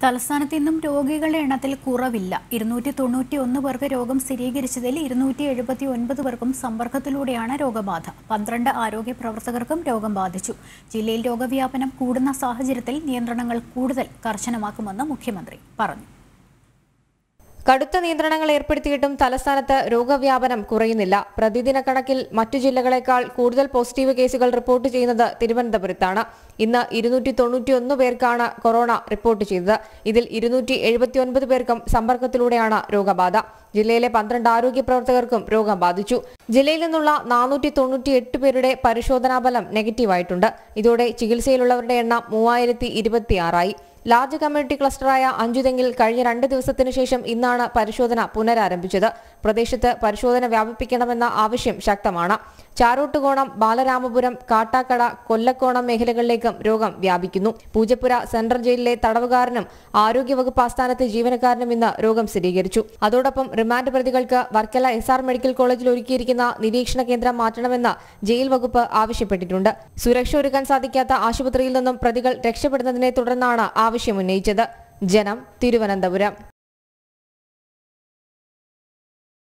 തലസ്ഥാനത്ത് ഇന്നും രോഗികളുടെ എണ്ണത്തിൽ കുറവില്ല ഇരുന്നൂറ്റി തൊണ്ണൂറ്റി ഒന്ന് പേർക്ക് രോഗം സ്ഥിരീകരിച്ചതിൽ ഇരുന്നൂറ്റി എഴുപത്തി ഒൻപത് പേർക്കും സമ്പർക്കത്തിലൂടെയാണ് രോഗബാധ പന്ത്രണ്ട് ആരോഗ്യ പ്രവർത്തകർക്കും രോഗം ബാധിച്ചു ജില്ലയിൽ രോഗവ്യാപനം കൂടുന്ന സാഹചര്യത്തിൽ നിയന്ത്രണങ്ങൾ കൂടുതൽ കർശനമാക്കുമെന്ന് മുഖ്യമന്ത്രി പറഞ്ഞു കടുത്ത നിയന്ത്രണങ്ങൾ ഏർപ്പെടുത്തിയിട്ടും തലസ്ഥാനത്ത് രോഗവ്യാപനം കുറയുന്നില്ല പ്രതിദിന കണക്കിൽ മറ്റു ജില്ലകളെക്കാൾ കൂടുതൽ പോസിറ്റീവ് കേസുകൾ റിപ്പോർട്ട് ചെയ്യുന്നത് തിരുവനന്തപുരത്താണ് ഇന്ന് ഇരുന്നൂറ്റി തൊണ്ണൂറ്റിയൊന്ന് പേർക്കാണ് കൊറോണ റിപ്പോർട്ട് ചെയ്തത് ഇതിൽ ഇരുന്നൂറ്റി എഴുപത്തിയൊൻപത് പേർക്കും സമ്പർക്കത്തിലൂടെയാണ് രോഗബാധ ജില്ലയിലെ പന്ത്രണ്ട് ആരോഗ്യ പ്രവർത്തകർക്കും രോഗം ബാധിച്ചു ജില്ലയിൽ നിന്നുള്ള നാനൂറ്റി തൊണ്ണൂറ്റി എട്ട് പേരുടെ പരിശോധനാ ഫലം നെഗറ്റീവായിട്ടുണ്ട് ഇതോടെ ചികിത്സയിലുള്ളവരുടെ എണ്ണം മൂവായിരത്തി ഇരുപത്തിയാറായി ലാർജ് കമ്മ്യൂണിറ്റി ക്ലസ്റ്ററായ അഞ്ചുതെങ്ങിൽ കഴിഞ്ഞ രണ്ട് ദിവസത്തിനു ശേഷം ഇന്നാണ് പരിശോധന പുനരാരംഭിച്ചത് പ്രദേശത്ത് പരിശോധന വ്യാപിപ്പിക്കണമെന്ന ആവശ്യം ശക്തമാണ് ചാരോട്ടുകോണം ബാലരാമപുരം കാട്ടാക്കട കൊല്ലക്കോണം മേഖലകളിലേക്കും രോഗം വ്യാപിക്കുന്നു പൂജപ്പുര സെൻട്രൽ ജയിലിലെ തടവുകാരനും ആരോഗ്യവകുപ്പ് ആസ്ഥാനത്തെ ജീവനക്കാരനും ഇന്ന് രോഗം സ്ഥിരീകരിച്ചു അതോടൊപ്പം റിമാൻഡ് പ്രതികൾക്ക് വർക്കല എസ് ആർ മെഡിക്കൽ കോളേജിൽ ഒരുക്കിയിരിക്കുന്ന നിരീക്ഷണ കേന്ദ്രം മാറ്റണമെന്ന് ജയിൽ വകുപ്പ് ആവശ്യപ്പെട്ടിട്ടുണ്ട് സുരക്ഷ ഒരുക്കാൻ സാധിക്കാത്ത ആശുപത്രിയിൽ നിന്നും പ്രതികൾ രക്ഷപ്പെടുന്നതിനെ തുടർന്നാണ് ആവശ്യമുന്നയിച്ചത് ജനം തിരുവനന്തപുരം